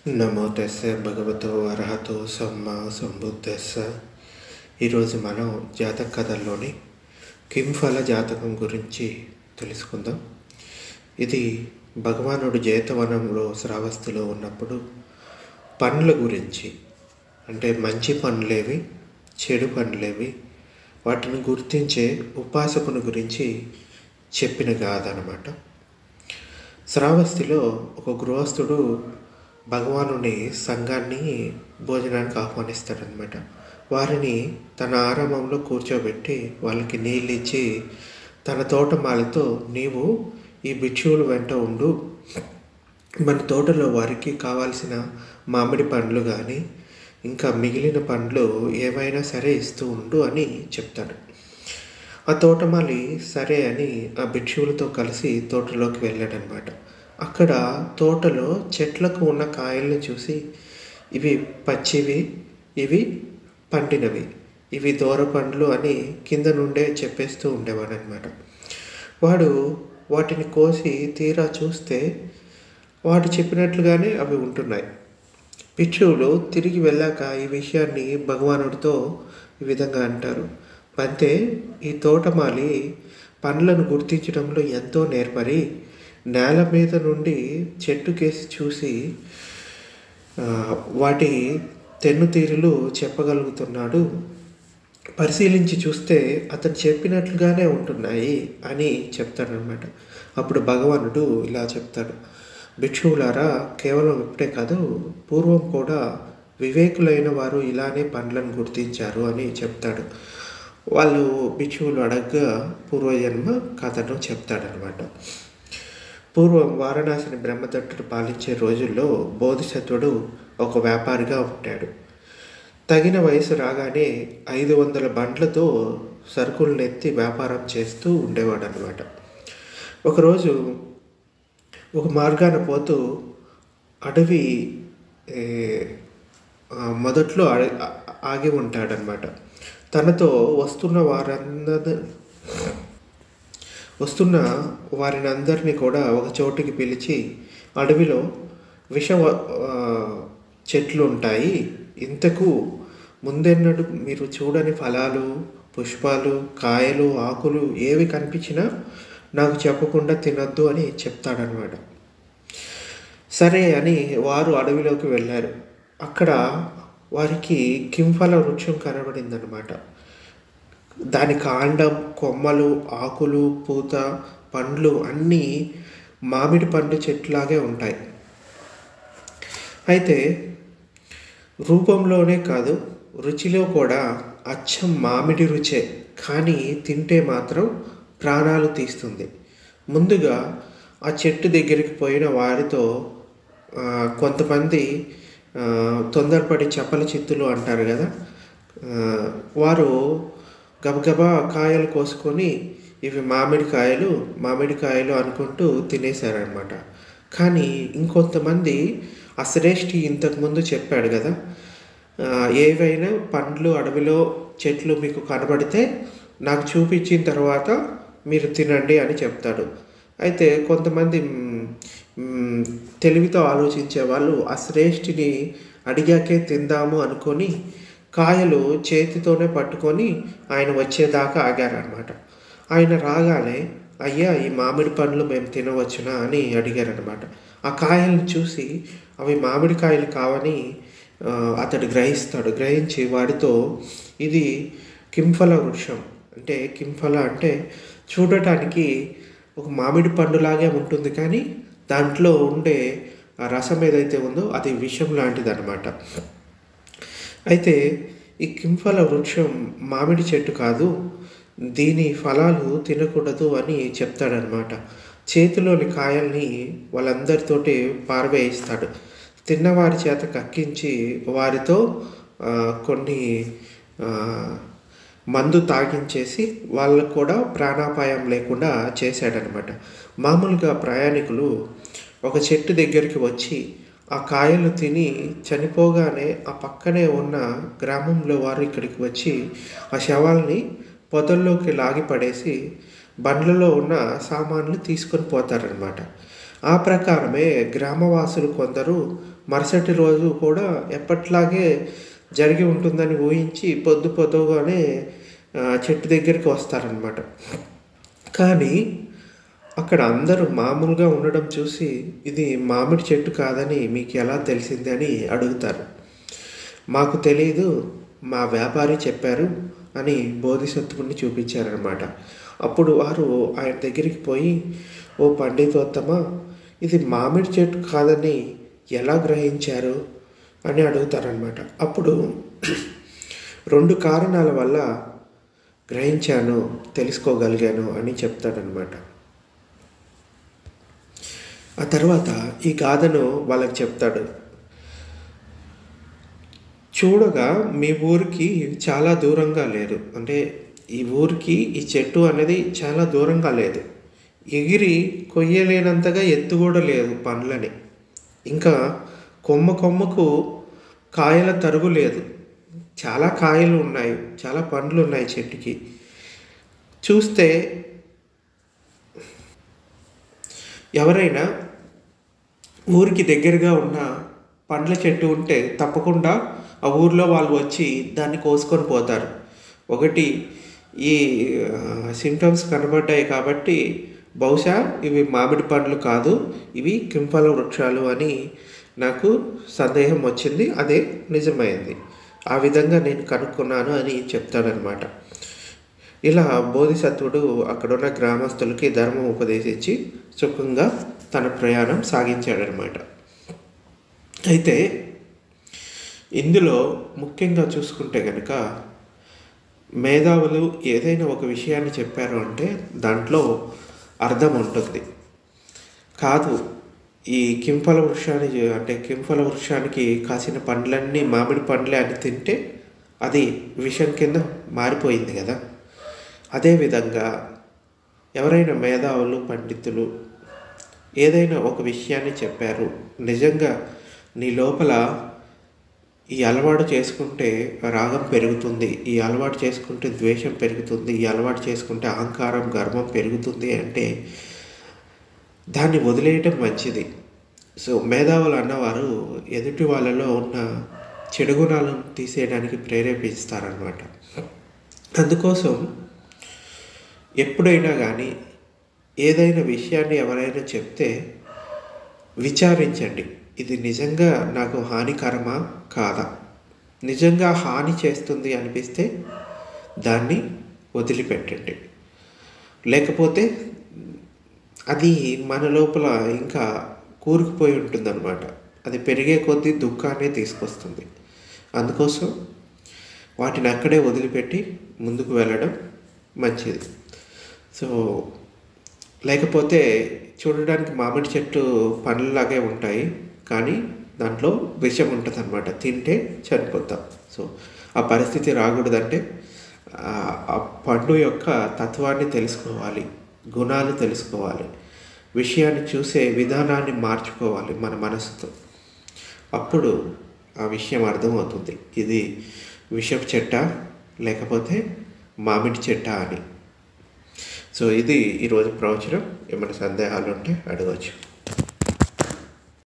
నమో తెస్స భగవతో అర్హతో సమ్మ సంబుద్ధెస్స ఈరోజు మనం జాతక కథల్లోని కింఫల జాతకం గురించి తెలుసుకుందాం ఇది భగవానుడు జేతవనంలో శ్రావస్తులో ఉన్నప్పుడు పండ్ల గురించి అంటే మంచి పండ్లేవి చెడు పండ్లేవి వాటిని గుర్తించే ఉపాసకుని గురించి చెప్పిన కాదనమాట శ్రావస్తిలో ఒక గృహస్థుడు భగవానుని సంఘాన్ని భోజనానికి ఆహ్వానిస్తాడనమాట వారిని తన ఆరామంలో కూర్చోబెట్టి వాళ్ళకి నీళ్ళు ఇచ్చి తన తోటమాలతో నీవు ఈ భిక్షువుల వెంట ఉండు మన తోటలో వారికి కావాల్సిన మామిడి పండ్లు కానీ ఇంకా మిగిలిన పండ్లు ఏవైనా సరే ఇస్తూ ఉండు అని చెప్తాడు ఆ తోటమాలి సరే అని ఆ భిక్షువులతో కలిసి తోటలోకి వెళ్ళాడనమాట అక్కడ తోటలో చెట్లకు ఉన్న కాయల్ని చూసి ఇవి పచ్చివి ఇవి పండినవి ఇవి దూర పండ్లు అని కింద నుండే చెప్పేస్తూ ఉండేవాడు అనమాట వాడు వాటిని కోసి తీరా చూస్తే వాడు చెప్పినట్లుగానే అవి ఉంటున్నాయి భిక్షువులు తిరిగి వెళ్ళాక ఈ విషయాన్ని భగవానుడితో ఈ విధంగా అంటారు అంతే ఈ తోటమాలి పండ్లను గుర్తించడంలో ఎంతో నేర్పరి నేల మీద నుండి చెట్టు కేసి చూసి వాటి తెన్నుతీరులు చెప్పగలుగుతున్నాడు పరిశీలించి చూస్తే అతను చెప్పినట్లుగానే ఉంటున్నాయి అని చెప్తాడనమాట అప్పుడు భగవానుడు ఇలా చెప్తాడు భిక్షువులారా కేవలం ఇప్పుడే కాదు పూర్వం కూడా వివేకులైన వారు ఇలానే పండ్లను గుర్తించారు అని చెప్తాడు వాళ్ళు భిక్షువులు అడగ్గా పూర్వజన్మ కథను చెప్తాడనమాట పూర్వం వారణాసిని బ్రహ్మదత్తుడు పాలించే రోజుల్లో బోధిసత్వుడు ఒక వ్యాపారిగా ఉంటాడు తగిన వయసు రాగానే ఐదు వందల బండ్లతో సరుకులను ఎత్తి వ్యాపారం చేస్తూ ఉండేవాడు అనమాట ఒకరోజు ఒక మార్గాన పోతూ అడవి మొదట్లో ఆగి ఉంటాడనమాట తనతో వస్తున్న వారందరి వస్తున్న వారిని అందరినీ కూడా ఒక చోటికి పిలిచి అడవిలో విష చెట్లు ఉంటాయి ఇంతకు ముందెన్నడు మీరు చూడని ఫలాలు పుష్పాలు కాయలు ఆకులు ఏవి కనిపించినా నాకు చెప్పకుండా తినొద్దు అని చెప్తాడనమాట సరే అని వారు అడవిలోకి వెళ్ళారు అక్కడ వారికి కింఫల వృక్షం కనబడిందనమాట దాని కాండం కొమ్మలు ఆకులు పూత పండ్లు అన్నీ మామిడి పండు చెట్లాగే ఉంటాయి అయితే రూపంలోనే కాదు రుచిలో కూడా అచ్చం మామిడి రుచే కానీ తింటే మాత్రం ప్రాణాలు తీస్తుంది ముందుగా ఆ చెట్టు దగ్గరికి పోయిన వారితో కొంతమంది తొందరపడి చప్పల చిత్తులు అంటారు కదా వారు గబగబా కాయలు కోసుకొని ఇవి మామిడికాయలు మామిడికాయలు అనుకుంటూ తినేశారనమాట కానీ ఇంకొంతమంది అశ్రేష్ఠి ఇంతకుముందు చెప్పాడు కదా ఏవైనా పండ్లు అడవిలో చెట్లు మీకు కనబడితే నాకు చూపించిన తర్వాత మీరు తినండి అని చెప్తాడు అయితే కొంతమంది తెలివితో ఆలోచించే వాళ్ళు ఆ శ్రేష్ఠిని అడిగాకే తిందాము అనుకొని కాయలు చేతితోనే పట్టుకొని ఆయన వచ్చేదాకా ఆగారనమాట ఆయన రాగానే అయ్యా ఈ మామిడి పండ్లు మేము తినవచ్చునా అని అడిగారనమాట ఆ కాయలను చూసి అవి మామిడికాయలు కావని అతడు గ్రహిస్తాడు గ్రహించి వాడితో ఇది కింఫల వృక్షం అంటే కింఫల అంటే చూడటానికి ఒక మామిడి పండులాగే ఉంటుంది కానీ దాంట్లో ఉండే రసం ఏదైతే ఉందో అది విషం లాంటిది అనమాట అయితే ఈ కింఫల వృక్షం మామిడి చెట్టు కాదు దీని ఫలాలు తినకూడదు అని చెప్తాడనమాట చేతిలోని కాయల్ని వాళ్ళందరితోటి పారవేయిస్తాడు తిన్నవారి చేత కక్కించి వారితో కొన్ని మందు తాగించేసి వాళ్ళకు కూడా ప్రాణాపాయం లేకుండా చేశాడనమాట మామూలుగా ప్రయాణికులు ఒక చెట్టు దగ్గరికి వచ్చి ఆ కాయలు తిని చనిపోగానే ఆ పక్కనే ఉన్న గ్రామంలో వారు ఇక్కడికి వచ్చి ఆ శవాల్ని పొదల్లోకి లాగి పడేసి బండ్లలో ఉన్న సామాన్లు తీసుకొని పోతారనమాట ఆ ప్రకారమే గ్రామవాసులు కొందరు మరుసటి రోజు కూడా ఎప్పట్లాగే జరిగి ఉంటుందని ఊహించి పొద్దు పొద్దుగానే ఆ, చెట్టు దగ్గరికి వస్తారనమాట కానీ అక్కడ అందరూ మామూలుగా ఉండడం చూసి ఇది మామిడి చెట్టు కాదని మీకు ఎలా తెలిసింది అని అడుగుతారు మాకు తెలియదు మా వ్యాపారి చెప్పారు అని బోధిసత్వుని చూపించారనమాట అప్పుడు వారు ఆయన దగ్గరికి పోయి ఓ పండితోత్తమ ఇది మామిడి చెట్టు కాదని ఎలా గ్రహించారు అని అడుగుతారనమాట అప్పుడు రెండు కారణాల వల్ల గ్రహించాను తెలుసుకోగలిగాను అని చెప్తాడనమాట ఆ తర్వాత ఈ గాథను వాళ్ళకి చెప్తాడు చూడగా మీ ఊరికి చాలా దూరంగా లేదు అంటే ఈ ఊరికి ఈ చెట్టు అనేది చాలా దూరంగా లేదు ఎగిరి కొయ్యలేనంతగా ఎత్తు కూడా లేదు పండ్లని ఇంకా కొమ్మ కొమ్మకు కాయల తరుగు లేదు చాలా కాయలు ఉన్నాయి చాలా పండ్లు ఉన్నాయి చెట్టుకి చూస్తే ఎవరైనా ఊరికి దగ్గరగా ఉన్న పండ్ల చెట్టు ఉంటే తప్పకుండా ఆ ఊర్లో వాళ్ళు వచ్చి దాన్ని కోసుకొని పోతారు ఒకటి ఈ సిమ్టమ్స్ కనబడ్డాయి కాబట్టి బహుశా ఇవి మామిడి పండ్లు కాదు ఇవి కింఫల వృక్షాలు అని నాకు సందేహం వచ్చింది అదే నిజమైంది ఆ విధంగా నేను కనుక్కున్నాను అని చెప్తాడనమాట ఇలా బోధిసత్వుడు అక్కడున్న గ్రామస్తులకి ధర్మం ఉపదేశించి సుఖంగా తన ప్రయాణం సాగించాడనమాట అయితే ఇందులో ముఖ్యంగా చూసుకుంటే కనుక మేధావులు ఏదైనా ఒక విషయాన్ని చెప్పారు అంటే దాంట్లో అర్థం ఉంటుంది కాదు ఈ కింఫల వృక్షానికి అంటే కింఫల వృక్షానికి కాసిన పండ్లన్నీ మామిడి పండ్లే అని తింటే అది విషం కింద మారిపోయింది కదా అదేవిధంగా ఎవరైనా మేధావులు పండితులు ఏదైనా ఒక విషయాన్ని చెప్పారు నిజంగా నీ లోపల ఈ అలవాటు చేసుకుంటే రాగం పెరుగుతుంది ఈ అలవాటు చేసుకుంటే ద్వేషం పెరుగుతుంది ఈ అలవాటు చేసుకుంటే అహంకారం గర్వం పెరుగుతుంది అంటే దాన్ని వదిలేయటం మంచిది సో మేధావులు అన్నవారు ఎదుటి వాళ్ళలో ఉన్న చెడు గుణాలను తీసేయడానికి ప్రేరేపిస్తారనమాట అందుకోసం ఎప్పుడైనా కానీ ఏదైనా విషయాన్ని ఎవరైనా చెప్తే విచారించండి ఇది నిజంగా నాకు హానికరమా కాదా నిజంగా హాని చేస్తుంది అనిపిస్తే దాన్ని వదిలిపెట్టండి లేకపోతే అది మన లోపల ఇంకా కూరుకుపోయి ఉంటుందన్నమాట అది పెరిగే కొద్దీ దుఃఖాన్ని తీసుకొస్తుంది అందుకోసం వాటిని అక్కడే వదిలిపెట్టి ముందుకు వెళ్ళడం మంచిది సో లేకపోతే చూడడానికి మామిడి చెట్టు పండ్లలాగే ఉంటాయి కానీ దాంట్లో విషం ఉంటుంది అనమాట తింటే చనిపోతాం సో ఆ పరిస్థితి రాకూడదంటే ఆ- ఆ పండు యొక్క తత్వాన్ని తెలుసుకోవాలి గుణాలు తెలుసుకోవాలి విషయాన్ని చూసే విధానాన్ని మార్చుకోవాలి మన మనసుతో అప్పుడు ఆ విషయం అర్థమవుతుంది ఇది విషపు చెట్ట లేకపోతే మామిడి చెట్ట అని సో ఇది ఈరోజు ప్రవచనం ఏమైనా సందేహాలు ఉంటే అడగవచ్చు